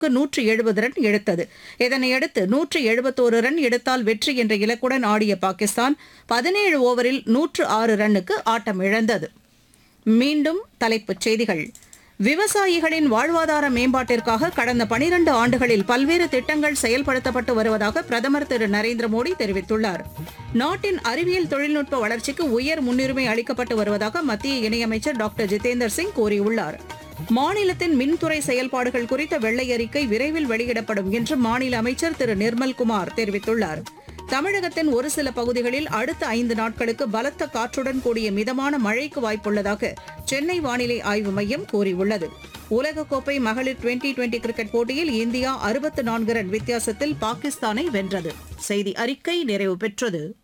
நூற்று எழுபது ரன் எடுத்தது இதனையடுத்து நூற்று எழுபத்தோரு ரன் எடுத்தால் வெற்றி என்ற இலக்குடன் ஆடிய பாகிஸ்தான் பதினேழு ஓவரில் நூற்று ஆறு ரன்னுக்கு ஆட்டம் இழந்தது மீண்டும் தலைப்புச் செய்திகள் விவசாயிகளின் வாழ்வாதார மேம்பாட்டிற்காக கடந்த பனிரண்டு ஆண்டுகளில் பல்வேறு திட்டங்கள் செயல்படுத்தப்பட்டு வருவதாக பிரதமர் திரு நரேந்திர மோடி தெரிவித்துள்ளார் நாட்டின் அறிவியல் தொழில்நுட்ப வளர்ச்சிக்கு உயர் முன்னுரிமை அளிக்கப்பட்டு வருவதாக மத்திய இணையமைச்சர் டாக்டர் ஜிதேந்தர் சிங் கூறியுள்ளார் மாநிலத்தின் மின்துறை செயல்பாடுகள் குறித்த வெள்ளை அறிக்கை விரைவில் வெளியிடப்படும் என்று மாநில அமைச்சர் திரு நிர்மல்குமார் தெரிவித்துள்ளார் தமிழகத்தின் ஒரு சில பகுதிகளில் அடுத்த ஐந்து நாட்களுக்கு பலத்த காற்றுடன் கூடிய மிதமான மழைக்கு வாய்ப்புள்ளதாக சென்னை வானிலை ஆய்வு மையம் கூறியுள்ளது உலகக்கோப்பை மகளிர் டுவெண்டி டுவெண்டி கிரிக்கெட் போட்டியில் இந்தியா அறுபத்து நான்கு ரன் வித்தியாசத்தில் பாகிஸ்தானை வென்றது செய்தி அறிக்கை நிறைவு பெற்றது